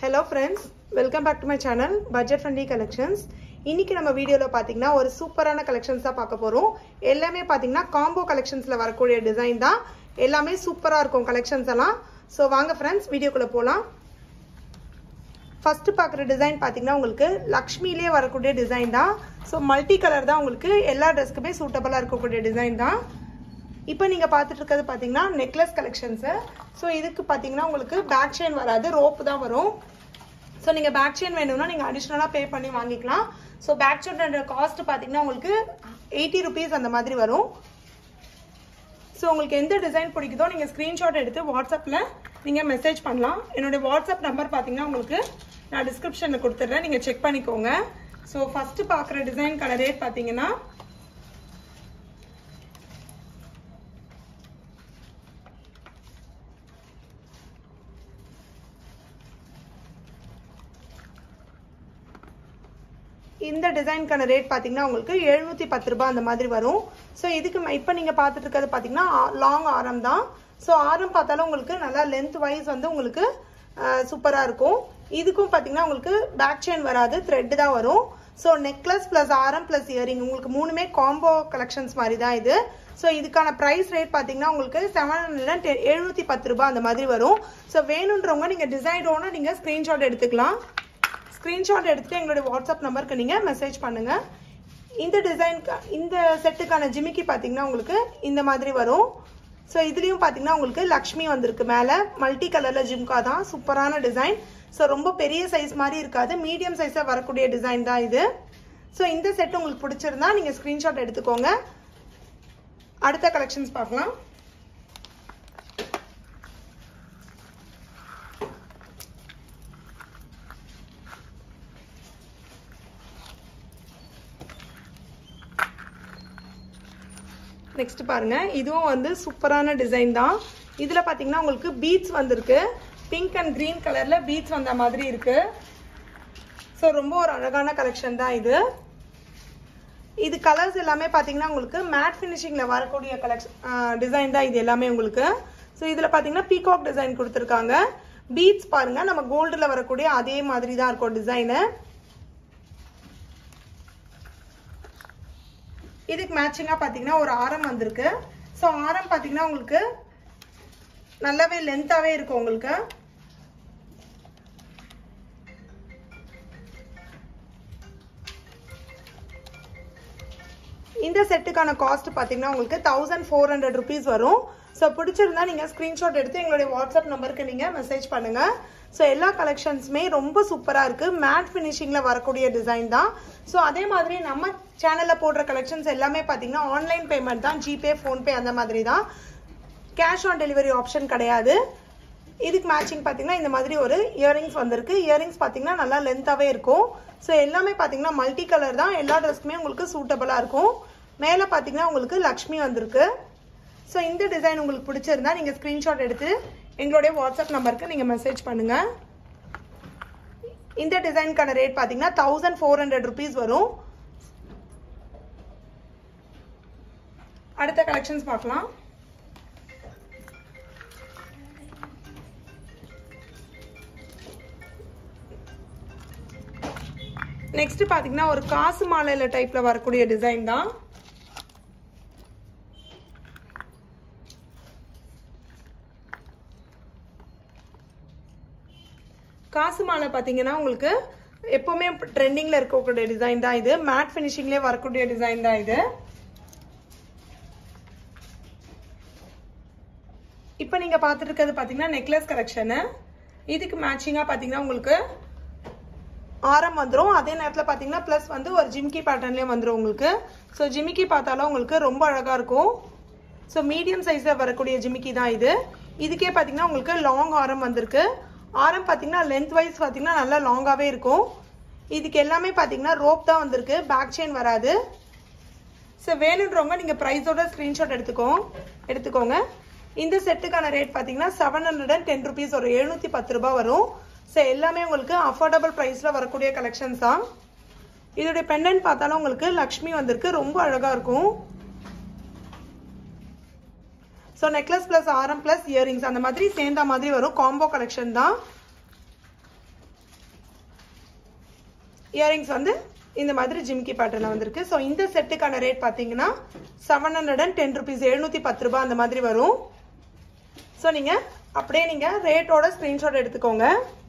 hello friends welcome back to my channel budget friendly collections இன்னைக்கு நம்ம வீடியோவில் பார்த்தீங்கன்னா ஒரு சூப்பரான கலெக்ஷன்ஸ் தான் பார்க்க போகிறோம் எல்லாமே பார்த்தீங்கன்னா காம்போ கலெக்ஷன்ஸில் வரக்கூடிய டிசைன் தான் எல்லாமே சூப்பராக இருக்கும் கலெக்ஷன்ஸ் எல்லாம் ஸோ வாங்க ஃப்ரெண்ட்ஸ் வீடியோக்குள்ளே போகலாம் ஃபர்ஸ்ட் பார்க்குற டிசைன் பார்த்தீங்கன்னா உங்களுக்கு லக்ஷ்மிலே வரக்கூடிய டிசைன் தான் ஸோ மல்டி கலர் தான் உங்களுக்கு எல்லா ட்ரெஸ்க்குமே சூட்டபுளாக இருக்கக்கூடிய டிசைன் தான் இப்போ நீங்கள் பார்த்துட்டு இருக்கிறது பார்த்தீங்கன்னா நெக்லஸ் கலெக்ஷன்ஸு ஸோ இதுக்கு பார்த்தீங்கன்னா உங்களுக்கு பேக் செயின் வராது ரோப்பு தான் வரும் ஸோ நீங்கள் பேக் செயின் வேணும்னா நீங்கள் அடிஷ்னலாக பே பண்ணி வாங்கிக்கலாம் ஸோ பேக் செயினோட காஸ்ட் பார்த்தீங்கன்னா உங்களுக்கு எயிட்டி ருபீஸ் அந்த மாதிரி வரும் ஸோ உங்களுக்கு எந்த டிசைன் பிடிக்குதோ நீங்கள் ஸ்க்ரீன்ஷாட் எடுத்து வாட்ஸ்அப்பில் நீங்கள் மெசேஜ் பண்ணலாம் என்னுடைய வாட்ஸ்அப் நம்பர் பார்த்தீங்கன்னா உங்களுக்கு நான் டிஸ்கிரிப்ஷனில் கொடுத்துட்றேன் நீங்கள் செக் பண்ணிக்கோங்க ஸோ ஃபஸ்ட்டு பார்க்குற டிசைனுக்கான ரேட் பார்த்தீங்கன்னா இந்த டிசைனுக்கான ரேட் பார்த்தீங்கன்னா உங்களுக்கு எழுநூற்றி பத்து ரூபாய் அந்த மாதிரி வரும் ஸோ இதுக்கு இப்போ நீங்கள் பார்த்துட்டு இருக்கிறது பார்த்தீங்கன்னா லாங் ஆரம் தான் ஸோ ஆரம் பார்த்தாலும் உங்களுக்கு நல்லா லென்த் வைஸ் வந்து உங்களுக்கு சூப்பராக இருக்கும் இதுக்கும் பார்த்தீங்கன்னா உங்களுக்கு பேக் செயின் வராது த்ரெட்டு தான் வரும் ஸோ நெக்லஸ் ப்ளஸ் ஆரம் ப்ளஸ் இயரிங் உங்களுக்கு மூணுமே காம்போ கலெக்ஷன்ஸ் மாதிரி தான் இது ஸோ இதுக்கான ப்ரைஸ் ரேட் பார்த்தீங்கன்னா உங்களுக்கு செவன் ஹண்ட்ரட் எழுநூற்றி பத்து ரூபாய் அந்த மாதிரி வரும் ஸோ வேணுன்றவங்க நீங்கள் டிசைனோட நீங்கள் ஸ்க்ரீன்ஷாட் எடுத்துக்கலாம் ஸ்க்ரீன்ஷாட் எடுத்துட்டு எங்களுடைய வாட்ஸ்அப் நம்பருக்கு நீங்கள் மெசேஜ் பண்ணுங்கள் இந்த டிசைனுக்கு இந்த செட்டுக்கான ஜிமிக்கி பார்த்தீங்கன்னா உங்களுக்கு இந்த மாதிரி வரும் ஸோ இதுலேயும் பார்த்தீங்கன்னா உங்களுக்கு லக்ஷ்மி வந்திருக்கு மேலே மல்டி கலரில் ஜிம்கா தான் சூப்பரான டிசைன் ஸோ ரொம்ப பெரிய சைஸ் மாதிரி இருக்காது மீடியம் சைஸாக வரக்கூடிய டிசைன் தான் இது ஸோ இந்த செட் உங்களுக்கு பிடிச்சிருந்தா நீங்கள் ஸ்க்ரீன்ஷாட் எடுத்துக்கோங்க அடுத்த கலெக்ஷன்ஸ் பார்க்கலாம் நெக்ஸ்ட் பாருங்க இதுவும் வந்து சூப்பரான டிசைன் தான் இதுல பாத்தீங்கன்னா உங்களுக்கு பீட்ஸ் வந்திருக்கு பிங்க் அண்ட் கிரீன் கலர்ல பீட்ஸ் வந்த மாதிரி இருக்கு ஸோ ரொம்ப ஒரு அழகான கலெக்ஷன் தான் இது இது கலர்ஸ் எல்லாமே பார்த்தீங்கன்னா உங்களுக்கு மேட் ஃபினிஷிங்கில் வரக்கூடிய கலெக்ஷன் டிசைன் தான் இது எல்லாமே உங்களுக்கு ஸோ இதில் பார்த்தீங்கன்னா பீகாக் டிசைன் கொடுத்துருக்காங்க பீட்ஸ் பாருங்க நம்ம கோல்டில் வரக்கூடிய அதே மாதிரி தான் இருக்கும் டிசைனு இதுக்கு மேட்சிங்காக பார்த்தீங்கன்னா ஒரு ஆரம் வந்திருக்கு ஸோ ஆரம் பார்த்தீங்கன்னா உங்களுக்கு நல்லாவே லென்த்தாகவே இருக்கும் உங்களுக்கு இந்த செட்டுக்கான காஸ்ட் பார்த்தீங்கன்னா உங்களுக்கு தௌசண்ட் ஃபோர் ஹண்ட்ரட் ருபீஸ் வரும் ஸோ பிடிச்சிருந்தா நீங்கள் ஸ்க்ரீன்ஷாட் எடுத்து எங்களுடைய வாட்ஸ்அப் நம்பருக்கு நீங்கள் மெசேஜ் பண்ணுங்கள் ஸோ எல்லா கலெக்ஷன்ஸுமே ரொம்ப சூப்பராக இருக்குது மேட் ஃபினிஷிங்கில் வரக்கூடிய டிசைன் தான் ஸோ அதே மாதிரி நம்ம சேனலில் போடுற கலெக்ஷன்ஸ் எல்லாமே பார்த்தீங்கன்னா ஆன்லைன் பேமெண்ட் தான் ஜிபே ஃபோன்பே அந்த மாதிரி தான் கேஷ் ஆன் டெலிவரி ஆப்ஷன் கிடையாது இதுக்கு மேட்சிங் பார்த்தீங்கன்னா இந்த மாதிரி ஒரு இயரிங்ஸ் வந்திருக்கு இயரிங்ஸ் பார்த்தீங்கன்னா நல்லா லென்த்தாகவே இருக்கும் ஸோ எல்லாமே பார்த்தீங்கன்னா மல்டி கலர் தான் எல்லா ட்ரெஸ்க்குமே உங்களுக்கு சூட்டபுளாக இருக்கும் மேலே பார்த்தீங்கன்னா உங்களுக்கு லக்ஷ்மி வந்திருக்கு ஸோ இந்த டிசைன் உங்களுக்கு பிடிச்சிருந்தா நீங்கள் ஸ்க்ரீன்ஷாட் எடுத்து எங்களுடைய வாட்ஸ்அப் நம்பருக்கு நீங்கள் மெசேஜ் பண்ணுங்கள் இந்த டிசைனுக்கான ரேட் பார்த்தீங்கன்னா தௌசண்ட் ஃபோர் ஹண்ட்ரட் ருபீஸ் வரும் அடுத்த கலெக்ஷன்ஸ் பார்க்கலாம் நெக்ஸ்ட் பாத்தீங்கன்னா ஒரு காசு மாலையில டைப்ல வரக்கூடிய டிசைன் தான் காசு மாலை பார்த்தீங்கன்னா உங்களுக்கு எப்பவுமே ட்ரெண்டிங்ல இருக்கக்கூடிய டிசைன் தான் இது மேட் ஃபினிஷிங்லேயே வரக்கூடிய டிசைன் தான் இது இப்போ நீங்க பார்த்துட்டு இருக்கிறது பார்த்தீங்கன்னா நெக்லஸ் கலெக்ஷனு இதுக்கு மேட்சிங்காக பார்த்தீங்கன்னா உங்களுக்கு ஆரம் வந்துடும் அதே நேரத்தில் பார்த்தீங்கன்னா ப்ளஸ் வந்து ஒரு ஜிமிக்கி பேட்டர்ன்லேயே வந்துடும் உங்களுக்கு ஸோ ஜிமிக்கி பார்த்தாலும் உங்களுக்கு ரொம்ப அழகாக இருக்கும் ஸோ மீடியம் சைஸில் வரக்கூடிய ஜிமிக்கி தான் இது இதுக்கே பார்த்தீங்கன்னா உங்களுக்கு லாங் ஆரம் வந்திருக்கு ஆரம் பார்த்தீங்கன்னா லென்த் வைஸ் பார்த்தீங்கன்னா நல்லா லாங்காகவே இருக்கும் இதுக்கு எல்லாமே பார்த்தீங்கன்னா ரோப் தான் வந்திருக்கு பேக் செயின் வராது ஸோ வேணுன்றவங்க நீங்கள் ப்ரைஸோட ஸ்க்ரீன்ஷாட் எடுத்துக்கோ எடுத்துக்கோங்க இந்த செட்டுக்கான ரேட் பார்த்தீங்கன்னா seven hundred and ten rupees ஒரு எழுநூற்றி பத்து ரூபாய் வரும் ஸோ எல்லாமே உங்களுக்கு அஃபோர்டபுள் ப்ரைஸில் வரக்கூடிய கலெக்ஷன்ஸ் தான் இதோடைய பெண்டன்ட் பார்த்தாலும் உங்களுக்கு லக்ஷ்மி வந்திருக்கு ரொம்ப அழகாக இருக்கும் ஸோ நெக்லஸ் ப்ளஸ் ஆரம் ப்ளஸ் இயரிங்ஸ் அந்த மாதிரி சேர்ந்த மாதிரி வரும் காம்போ கலெக்ஷன் தான் இயரிங்ஸ் வந்து இந்த மாதிரி ஜிம்கி பேட்டர்ல வந்திருக்கு ஸோ இந்த செட்டுக்கான ரேட் பார்த்தீங்கன்னா seven hundred and ten rupees எழுநூற்றி பத்து ரூபாய் அந்த மாதிரி வரும் ஸோ நீங்கள் அப்படியே நீங்கள் ரேட்டோட ஸ்க்ரீன்ஷாட் எடுத்துக்கோங்க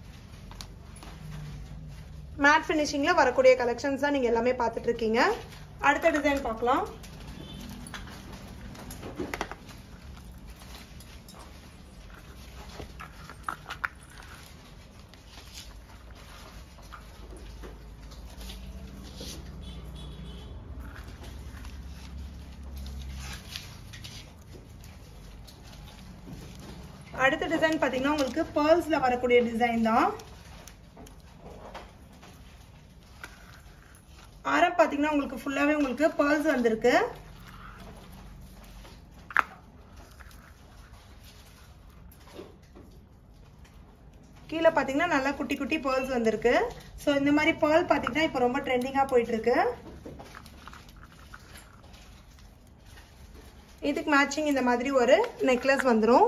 மேட் ஃபினிஷிங்கில் வரக்கூடிய கலெக்ஷன்ஸ் தான் நீங்கள் எல்லாமே பார்த்துட்டு இருக்கீங்க அடுத்த டிசைன் பார்க்கலாம் அடுத்த டிசைன் பார்த்தீங்கன்னா உங்களுக்கு பேர்ல்ஸில் வரக்கூடிய டிசைன் தான் ஆரம் பார்த்தீங்கன்னா உங்களுக்கு ஃபுல்லாகவே உங்களுக்கு பேர்ல்ஸ் வந்திருக்கு கீழே பார்த்தீங்கன்னா நல்லா குட்டி குட்டி பேர்ல்ஸ் வந்திருக்கு ஸோ இந்த மாதிரி பேர்ல் பார்த்தீங்கன்னா இப்போ ரொம்ப ட்ரெண்டிங்காக போயிட்டு இருக்கு இதுக்கு மேட்சிங் இந்த மாதிரி ஒரு நெக்லஸ் வந்துடும்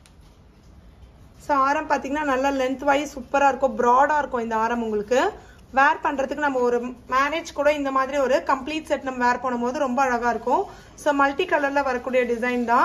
ஸோ ஆரம் பார்த்தீங்கன்னா நல்லா லென்த் வைஸ் சூப்பராக இருக்கும் ப்ராடாக இருக்கும் இந்த ஆரம் உங்களுக்கு வேர் பண்ணுறதுக்கு நம்ம ஒரு மேரேஜ் கூட இந்த மாதிரி ஒரு கம்ப்ளீட் செட் நம்ம வேர் பண்ணும்போது ரொம்ப அழகாக இருக்கும் ஸோ மல்டி கலரில் வரக்கூடிய டிசைன் தான்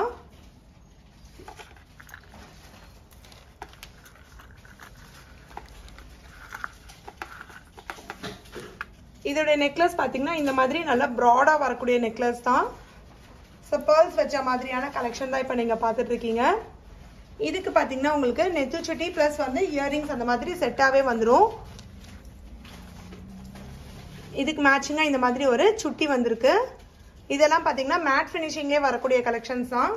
இதோடைய நெக்லஸ் பார்த்தீங்கன்னா இந்த மாதிரி நல்லா ப்ராடாக வரக்கூடிய நெக்லஸ் தான் ஸோ பேர்ல்ஸ் வச்ச மாதிரியான கலெக்ஷன் தான் இப்போ நீங்கள் பார்த்துட்டு இருக்கீங்க இதுக்கு பார்த்தீங்கன்னா உங்களுக்கு நெத்து சுட்டி ப்ளஸ் வந்து இயரிங்ஸ் அந்த மாதிரி செட்டாகவே வந்துடும் இதுக்கு மேட்சிங்காக இந்த மாதிரி ஒரு சுட்டி வந்திருக்கு இதெல்லாம் பார்த்தீங்கன்னா மேட் ஃபினிஷிங்கே வரக்கூடிய கலெக்ஷன்ஸ் தான்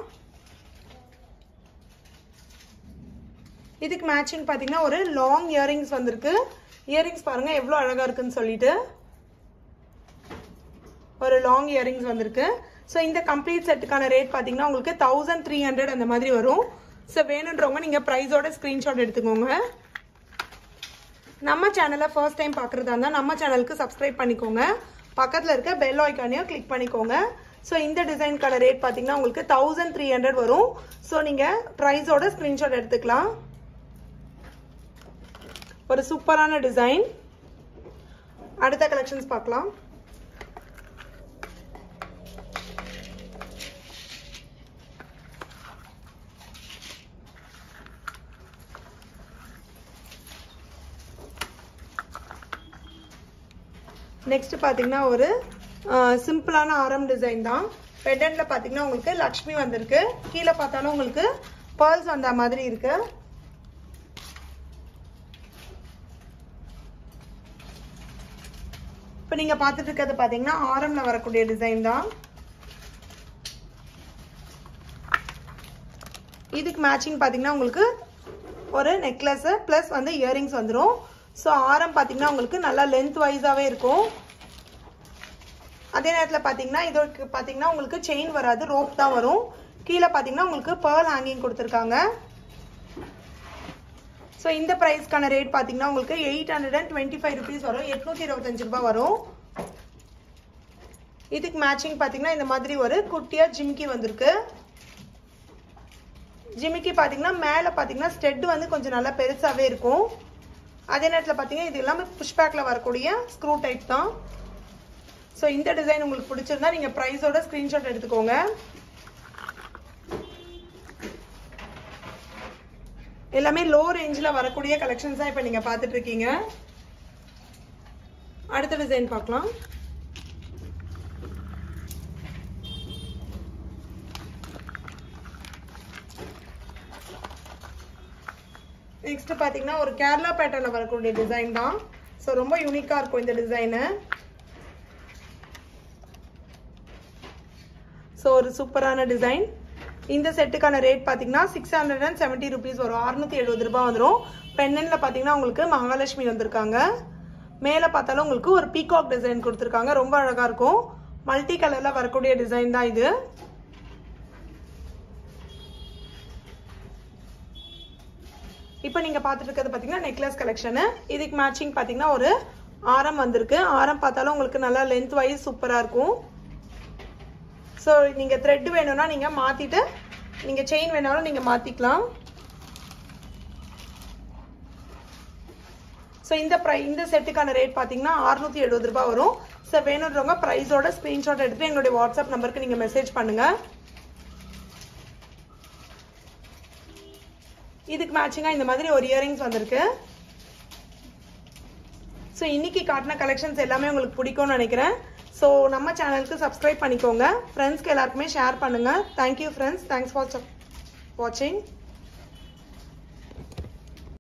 இதுக்கு மேட்சிங் பார்த்தீங்கன்னா ஒரு லாங் இயரிங்ஸ் வந்திருக்கு இயரிங்ஸ் பாருங்க எவ்வளோ அழகாக இருக்குன்னு சொல்லிட்டு ஒரு லாங் இயரிங்ஸ் வந்திருக்கு ஸோ இந்த கம்ப்ளீட் செட்டுக்கான ரேட் பார்த்தீங்கன்னா உங்களுக்கு தௌசண்ட் த்ரீ ஹண்ட்ரட் அந்த மாதிரி வரும் ஸோ வேணுன்றவங்க நீங்கள் ப்ரைஸோட ஸ்க்ரீன்ஷாட் எடுத்துக்கோங்க நம்ம சேனலை ஃபர்ஸ்ட் டைம் பார்க்குறதா இருந்தால் நம்ம சேனலுக்கு சப்ஸ்கிரைப் பண்ணிக்கோங்க பக்கத்தில் இருக்க பெல் ஐக்கானையும் கிளிக் பண்ணிக்கோங்க ஸோ இந்த டிசைனுக்கான ரேட் பார்த்தீங்கன்னா உங்களுக்கு தௌசண்ட் த்ரீ ஹண்ட்ரட் வரும் ஸோ நீங்கள் ப்ரைஸோட ஸ்க்ரீன்ஷாட் எடுத்துக்கலாம் ஒரு சூப்பரான டிசைன் அடுத்த கலெக்ஷன்ஸ் பார்க்கலாம் நெக்ஸ்ட் பார்த்தீங்கன்னா ஒரு சிம்பிளான ஆரம் டிசைன் தான் பெண்டன்ட்ல பார்த்தீங்கன்னா உங்களுக்கு லக்ஷ்மி வந்திருக்கு கீழே பார்த்தாலும் உங்களுக்கு பேர்ல்ஸ் வந்த மாதிரி இருக்கு இப்போ நீங்க பார்த்துட்டு இருக்கிறது பார்த்தீங்கன்னா ஆரம்ல வரக்கூடிய டிசைன் தான் இதுக்கு மேட்சிங் பார்த்தீங்கன்னா உங்களுக்கு ஒரு நெக்லஸ் ப்ளஸ் வந்து இயரிங்ஸ் வந்துடும் ஸோ ஆரம் பார்த்தீங்கன்னா உங்களுக்கு நல்லா லென்த் வைஸாகவே இருக்கும் அதே நேரத்தில் பார்த்தீங்கன்னா இதற்கு பார்த்தீங்கன்னா உங்களுக்கு செயின் வராது ரோப் தான் வரும் கீழே பார்த்தீங்கன்னா உங்களுக்கு பேர்ல் ஹேங்கிங் கொடுத்துருக்காங்க ஸோ இந்த ப்ரைஸ்க்கான ரேட் பார்த்தீங்கன்னா உங்களுக்கு eight hundred and twenty five rupees வரும் எட்நூற்றி இருபத்தஞ்சு ரூபாய் வரும் இதுக்கு மேட்சிங் பார்த்தீங்கன்னா இந்த மாதிரி ஒரு குட்டியாக ஜிம்கி வந்திருக்கு ஜிமிக்கி பார்த்தீங்கன்னா மேலே பார்த்தீங்கன்னா ஸ்டெட் வந்து கொஞ்சம் நல்லா பெருசாகவே இருக்கும் அதே நேரத்தில் பார்த்தீங்கன்னா இது எல்லாமே புஷ்பேக்கில் வரக்கூடிய ஸ்க்ரூ டைப் தான் ஸோ இந்த டிசைன் உங்களுக்கு பிடிச்சிருந்தா நீங்கள் ப்ரைஸோட ஸ்க்ரீன்ஷாட் எடுத்துக்கோங்க எல்லாமே லோ ரேஞ்சில் வரக்கூடிய கலெக்ஷன்ஸ் தான் இப்போ நீங்கள் பார்த்துட்டு இருக்கீங்க அடுத்த டிசைன் பார்க்கலாம் நெக்ஸ்ட் பார்த்தீங்கன்னா ஒரு கேரளா பேட்டர்னில் வரக்கூடிய டிசைன் தான் ஸோ ரொம்ப யூனிக்காக இருக்கும் இந்த டிசைனு ஸோ ஒரு சூப்பரான டிசைன் இந்த செட்டுக்கான ரேட் பார்த்தீங்கன்னா six hundred and seventy rupees வரும் அறுநூத்தி எழுபது ரூபாய் வந்துடும் பெண்ணனில் பார்த்தீங்கன்னா உங்களுக்கு மகாலட்சுமி வந்திருக்காங்க மேலே பார்த்தாலும் உங்களுக்கு ஒரு பீகாக் டிசைன் கொடுத்துருக்காங்க ரொம்ப அழகாக இருக்கும் மல்டி கலரில் வரக்கூடிய டிசைன் தான் இது இப்போ நீங்கள் பார்த்துட்டு இருக்கிறது பார்த்தீங்கன்னா நெக்லஸ் கலெக்ஷனு இதுக்கு மேட்சிங் பார்த்தீங்கன்னா ஒரு ஆரம் வந்திருக்கு ஆரம் பார்த்தாலும் உங்களுக்கு நல்லா லென்த் வைஸ் சூப்பராக இருக்கும் ஸோ நீங்கள் த்ரெட் வேணும்னா நீங்கள் மாற்றிட்டு நீங்கள் செயின் வேணாலும் நீங்கள் மாற்றிக்கலாம் ஸோ இந்த ப்ரை இந்த செட்டுக்கான ரேட் பார்த்தீங்கன்னா அறுநூத்தி எழுபது ரூபாய் வரும் ஸோ வேணுன்றவங்க ப்ரைஸோட ஸ்க்ரீன்ஷாட் எடுத்து எங்களுடைய வாட்ஸ்அப் நம்பருக்கு நீங்கள் மெசேஜ் பண்ணுங்க இதுக்கு மேட்சிங்காக இந்த மாதிரி ஒரு இயரிங்ஸ் வந்திருக்கு ஸோ இன்னைக்கு காட்டின கலெக்ஷன்ஸ் எல்லாமே உங்களுக்கு பிடிக்கும்னு நினைக்கிறேன் ஸோ நம்ம சேனலுக்கு சப்ஸ்கிரைப் பண்ணிக்கோங்க ஃப்ரெண்ட்ஸ்க்கு எல்லாருக்குமே ஷேர் பண்ணுங்க தேங்க்யூ ஃப்ரெண்ட்ஸ் தேங்க்ஸ் ஃபார் வாட்சிங்